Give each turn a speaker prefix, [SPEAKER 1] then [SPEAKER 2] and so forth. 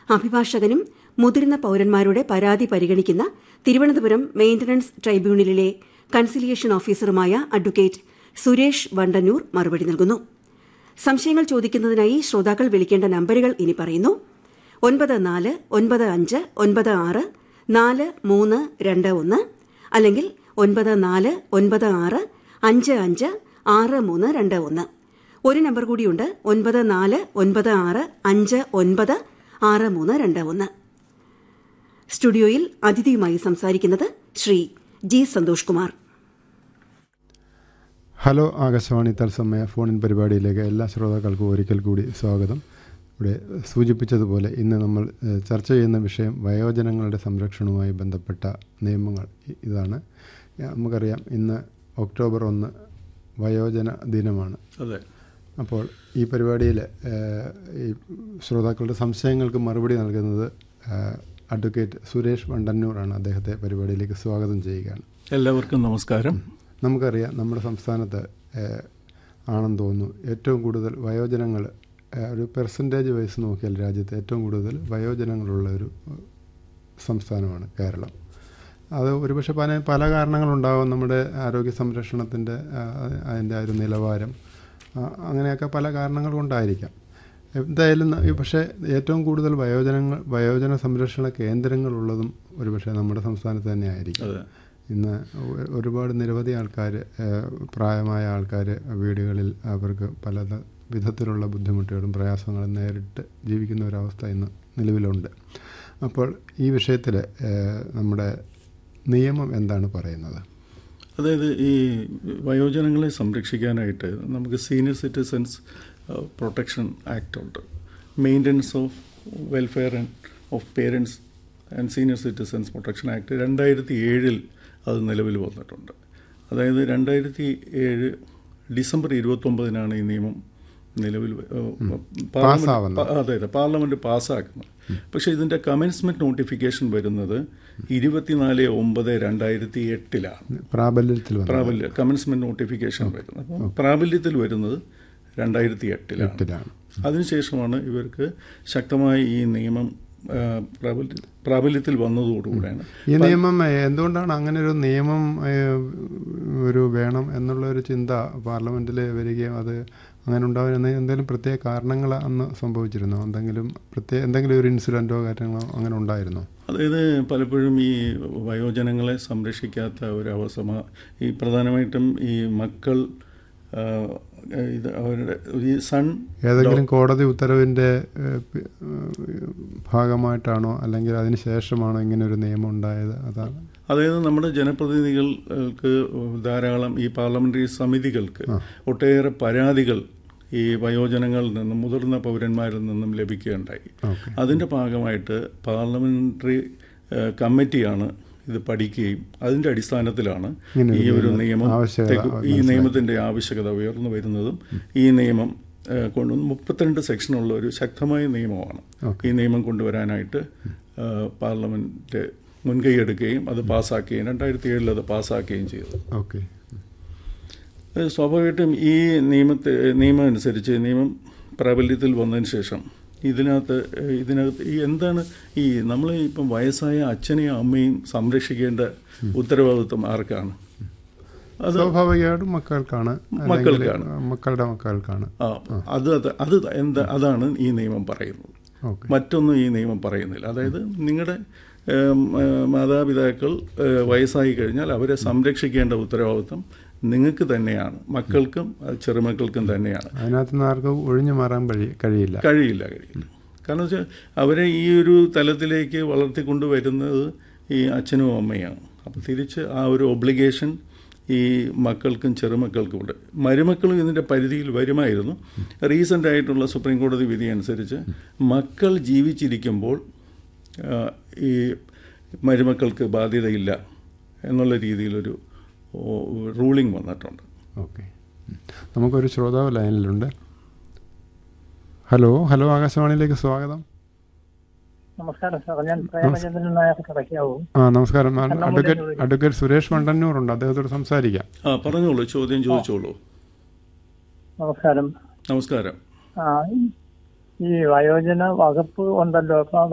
[SPEAKER 1] അഭിഭാഷകനും മുതിർന്ന പൌരന്മാരുടെ പരാതി പരിഗണിക്കുന്ന തിരുവനന്തപുരം മെയിന്റനൻസ് ട്രൈബ്യൂണലിലെ കൺസിലിയേഷൻ ഓഫീസറുമായ അഡ്വക്കേറ്റ് സുരേഷ് വണ്ടന്നൂർ മറുപടി നൽകുന്നു സംശയങ്ങൾ ചോദിക്കുന്നതിനായി ശ്രോതാക്കൾ വിളിക്കേണ്ട നമ്പറുകൾ ഇനി പറയുന്നു ഒൻപത് നാല് ഒൻപത് അഞ്ച് ഒൻപത് ആറ് നാല് മൂന്ന് രണ്ട് ഒന്ന് അല്ലെങ്കിൽ ഒൻപത് നാല് ഒൻപത് ആറ് അഞ്ച് അഞ്ച് ആറ് മൂന്ന് രണ്ട് ഒന്ന് ഒരു നമ്പർ കൂടിയുണ്ട് ഒൻപത് നാല് ഒൻപത് ആറ് അഞ്ച് ഒൻപത് ആറ് മൂന്ന് രണ്ട് ഒന്ന് സ്റ്റുഡിയോയിൽ അതിഥിയുമായി സംസാരിക്കുന്നത് ശ്രീ ജി സന്തോഷ് കുമാർ
[SPEAKER 2] ഹലോ ആകാശവാണി തത്സമയ ഫോണിൻ പരിപാടിയിലേക്ക് എല്ലാ ശ്രോതാക്കൾക്കും ഒരിക്കൽ കൂടി സ്വാഗതം ഇവിടെ സൂചിപ്പിച്ചതുപോലെ ഇന്ന് നമ്മൾ ഏഹ്, ചർച്ച ചെയ്യുന്ന വിഷയം വയോജനങ്ങളുടെ സംരക്ഷണവുമായി ബന്ധപ്പെട്ട നിയമങ്ങൾ ഇ- ഇതാണ് ഏഹ്, നമുക്കറിയാം ഇന്ന് ഒക്ടോബർ ഒന്ന് വയോജന ദിനമാണ്
[SPEAKER 3] അതെ
[SPEAKER 2] അപ്പോൾ ഈ പരിപാടിയിൽ ഈ ശ്രോതാക്കളുടെ സംശയങ്ങൾക്ക് മറുപടി നൽകുന്നത് ഏഹ്, അഡ്വക്കേറ്റ് സുരേഷ് വണ്ടന്നൂറാണ് അദ്ദേഹത്തെ പരിപാടിയിലേക്ക് സ്വാഗതം ചെയ്യുകയാണ്
[SPEAKER 3] എല്ലാവർക്കും നമസ്കാരം
[SPEAKER 2] നമുക്കറിയാം നമ്മുടെ സംസ്ഥാനത്ത് ഏഹ്, ആണെന്ന് തോന്നുന്നു ഏറ്റവും കൂടുതൽ വയോജനങ്ങൾ ഏഹ്, ഒരു പെർസെൻറ്റേജ് വയസ്സ് നോക്കിയാൽ രാജ്യത്ത് ഏറ്റവും കൂടുതൽ വയോജനങ്ങളുള്ള ഒരു ഏഹ്, സംസ്ഥാനമാണ് കേരളം അത് ഒരുപക്ഷെ പല പല കാരണങ്ങളുണ്ടാകും നമ്മുടെ ആരോഗ്യ സംരക്ഷണത്തിൻ്റെ അതിൻ്റെ ആ ഒരു നിലവാരം ആ, അങ്ങനെയൊക്കെ പല കാരണങ്ങൾ കൊണ്ടായിരിക്കാം എന്തായാലും ന- ഈ പക്ഷേ ഏറ്റവും കൂടുതൽ വയോജനങ്ങൾ വയോജന സംരക്ഷണ കേന്ദ്രങ്ങളുള്ളതും ഒരുപക്ഷെ നമ്മുടെ സംസ്ഥാനത്ത് തന്നെ ആയിരിക്കും
[SPEAKER 3] അതെ
[SPEAKER 2] ഇന്ന് ഒ- ഒരുപാട് നിരവധി ആൾക്കാർ പ്രായമായ ആൾക്കാർ വീടുകളിൽ അവർക്ക് പല ത- വിധത്തിലുള്ള ബുദ്ധിമുട്ടുകളും പ്രയാസങ്ങളും നേരിട്ട് ജീവിക്കുന്ന ഒരവസ്ഥ ഇന്ന് നിലവിലുണ്ട് അപ്പോൾ ഈ വിഷയത്തിൽ നമ്മുടെ നിയമം എന്താണ് പറയുന്നത്
[SPEAKER 3] അതായത് ഈ വയോജനങ്ങളെ സംരക്ഷിക്കാനായിട്ട് നമുക്ക് സീനിയർ സിറ്റിസൺസ് പ്രൊട്ടക്ഷൻ ആക്ട് ഉണ്ട് maintenance of welfare and of parents and senior citizens protection act രണ്ടായിരത്തി ഏഴിൽ അത് നിലവിൽ വന്നിട്ടുണ്ട് അതായത് രണ്ടായിരത്തി ഏഴ് ഡിസംബർ ഇരുപത്തൊമ്പതിനാണ് ഈ നിയമം നിലവിൽ വ- ഏഹ് പാർലമെന്റ്-
[SPEAKER 2] പാസ്സാവുന്നത്.
[SPEAKER 3] പ- അതെ അതെ പാർലമെന്റ് പാസ്സാക്കുന്നത് പക്ഷേ ഇതിന്റെ കമൻസ്മെന്റ് നോട്ടിഫിക്കേഷൻ വരുന്നത് ഇരുപത്തിനാല് ഒമ്പത് രണ്ടായിരത്തി എട്ടിലാണ്
[SPEAKER 2] പ്രാബല്യത്തിൽ വന്ന
[SPEAKER 3] പ്രാബല്യ കമൻസ്മെന്റ് നോട്ടിഫിക്കേഷൻ വരുന്നത് അപ്പോൾ പ്രാബല്യത്തിൽ വരുന്നത് രണ്ടായിരത്തി എട്ടിലാണ്
[SPEAKER 2] എട്ടിലാണ്
[SPEAKER 3] അതിനുശേഷമാണ് ഇവർക്ക് ശക്തമായി ഈ നിയമം ആ, പ്രാബല്യ പ്രാബല്യത്തിൽ വന്നതോടുകൂടെയാണ്
[SPEAKER 2] ഈ നിയമം ഏഹ്, എന്തുകൊണ്ടാണ് അങ്ങനെ ഒരു നിയമം ഏഹ്, ഒരു വേണം എന്നുള്ള ഒരു ചിന്ത പാർലമെന്റിൽ വരികയും അത് അങ്ങനെ ഉണ്ടാവാൻ എന്തെങ്കിലും പ്രത്യേക കാരണങ്ങൾ അന്ന് സംഭവിച്ചിരുന്നോ എന്തെങ്കിലും പ്രത്യേക എന്തെങ്കിലും ഒരു ഇൻസിഡൻറ്റോ കാര്യങ്ങളോ അങ്ങനെ ഉണ്ടായിരുന്നോ
[SPEAKER 3] അതായത് പലപ്പോഴും ഈ വയോജനങ്ങളെ സംരക്ഷിക്കാത്ത ഒരു അവസ്ഥ ഈ പ്രധാനമായിട്ടും ഈ മക്കൾ ആ, ഇത് അവരുടെ ഈ സൺ
[SPEAKER 2] ഏതെങ്കിലും കോടതി ഉത്തരവിൻ്റെ ഏഹ്, പി- ഏഹ്, ഭാഗമായിട്ടാണോ അല്ലെങ്കിൽ അതിന് ശേഷമാണോ ഇങ്ങനെ ഒരു നിയമം ഉണ്ടായത് അതാണ്
[SPEAKER 3] അതായത് നമ്മുടെ ജനപ്രതിനിധികൾക്ക് ധാരാളം ഈ പാർലമെന്ററി സമിതികൾക്ക് ഒട്ടേറെ പരാതികൾ ഈ വയോജനങ്ങളിൽ നിന്നും മുതിർന്ന പൗരന്മാരിൽ നിന്നും ലഭിക്കുകയുണ്ടായി
[SPEAKER 2] ഓക്കെ
[SPEAKER 3] അതിന്റെ ഭാഗമായിട്ട് പാർലമെന്ററി ഏഹ്, കമ്മിറ്റിയാണ് ഇത് പഠിക്കുകയും അതിന്റെ അടിസ്ഥാനത്തിലാണ്
[SPEAKER 2] ഇങ്ങനെ
[SPEAKER 3] ഈ ഒരു നിയമം
[SPEAKER 2] ആവശ്യകത
[SPEAKER 3] ഈ നിയമത്തിന്റെ ആവശ്യകത ഉയർന്നു വരുന്നതും ഈ നിയമം ഏഹ്, കൊണ്ട് മുപ്പത്തിരണ്ട് സെക്ഷനുള്ള ഒരു ശക്തമായ നിയമമാണ് ഈ നിയമം കൊണ്ടുവരാനായിട്ട് ഏഹ്, പാർലമെന്റ് മുൻകൈയെടുക്കുകയും അത് പാസ്സാക്കുകയും രണ്ടായിരത്തി ഏഴിൽ അത് പാസ്സാക്കുകയും ചെയ്തു
[SPEAKER 2] ഓക്കെ
[SPEAKER 3] അത് സ്വാഭാവികമായിട്ടും ഈ നിയമത്തെ നിയമം അനുസരിച്ച് നിയമം പ്രാബല്യത്തിൽ വന്നതിന് ശേഷം ഇതിനകത്ത് ഏഹ്, ഇതിനകത്ത് ഈ എന്താണ് ഈ നമ്മൾ ഇപ്പം വയസ്സായ അച്ഛനെയും അമ്മയും സംരക്ഷിക്കേണ്ട ഉത്തരവാദിത്വം ആർക്കാണ് അത്
[SPEAKER 2] സ്വാഭാവികമായിട്ടും മക്കൾക്കാണ് അല്ലെങ്കിൽ
[SPEAKER 3] മക്കൾക്കാണ്.
[SPEAKER 2] മക്കളുടെ മക്കൾക്കാണ്
[SPEAKER 3] ആ, അത് അത് അത് എന്താ അതാണ് ഈ നിയമം പറയുന്നത്
[SPEAKER 2] ഓക്കെ
[SPEAKER 3] മറ്റൊന്നും ഈ നിയമം പറയുന്നില്ല അതായത് നിങ്ങളുടെ ഏം, ഏ, മാതാപിതാക്കൾ ഏ, വയസ്സായി കഴിഞ്ഞാൽ അവരെ സംരക്ഷിക്കേണ്ട ഉത്തരവാദിത്വം നിങ്ങൾക്ക് തന്നെയാണ് മക്കൾക്കും അത് ചെറുമക്കൾക്കും തന്നെയാണ്
[SPEAKER 2] അതിനകത്ത് നിന്ന് ആർക്കും ഒഴിഞ്ഞു മാറാൻ കഴി കഴിയില്ല
[SPEAKER 3] കഴിയില്ല കഴിയില്ല കാരണം വെച്ചാൽ അവരെ ഈ ഒരു തലത്തിലേക്ക് വളർത്തിക്കൊണ്ട് വരുന്നത് ഈ അച്ഛനും അമ്മയാണ് അപ്പോൾ തിരിച്ച് ആ ഒരു ഒബ്ലിഗേഷൻ ഈ മക്കൾക്കും ചെറുമക്കൾക്കും ഉണ്ട് മരുമക്കളും ഇതിൻ്റെ പരിധിയിൽ വരുമായിരുന്നു റീസെൻ്റ് ആയിട്ടുള്ള സുപ്രീം കോടതി വിധി അനുസരിച്ച് മക്കൾ ജീവിച്ചിരിക്കുമ്പോൾ ആ, ഈ മരുമക്കൾക്ക് ബാധ്യതയില്ല എന്നുള്ള രീതിയിലൊരു റൂളിംഗ് വന്നിട്ടുണ്ട്
[SPEAKER 2] ഓക്കെ നമുക്കൊരു ശ്രോതാവ് ലൈനിലുണ്ട് ഹലോ ഹലോ ആകാശവാണിയിലേക്ക് സ്വാഗതം
[SPEAKER 4] നമസ്കാരം സാർ ഞാൻ പ്രേമചന്ദ്രൻ നായർ കടയ്ക്കാവും
[SPEAKER 2] ആ നമസ്കാരം ഞാൻ
[SPEAKER 4] കണ്ണൂരിൽ
[SPEAKER 2] അഡ്വക്കേറ്റ്
[SPEAKER 4] നിന്ന്
[SPEAKER 2] അഡ്വക്കേറ്റ് സുരേഷ് മണ്ടന്നൂറുണ്ട് അദ്ദേഹത്തോട് സംസാരിക്കാം
[SPEAKER 3] ആ പറഞ്ഞോളൂ ചോദ്യം ചോദിച്ചോളൂ
[SPEAKER 4] നമസ്കാരം
[SPEAKER 3] നമസ്കാരം
[SPEAKER 4] ആ ഈ വയോജന വകുപ്പ് ഉണ്ടല്ലോ അപ്പൊ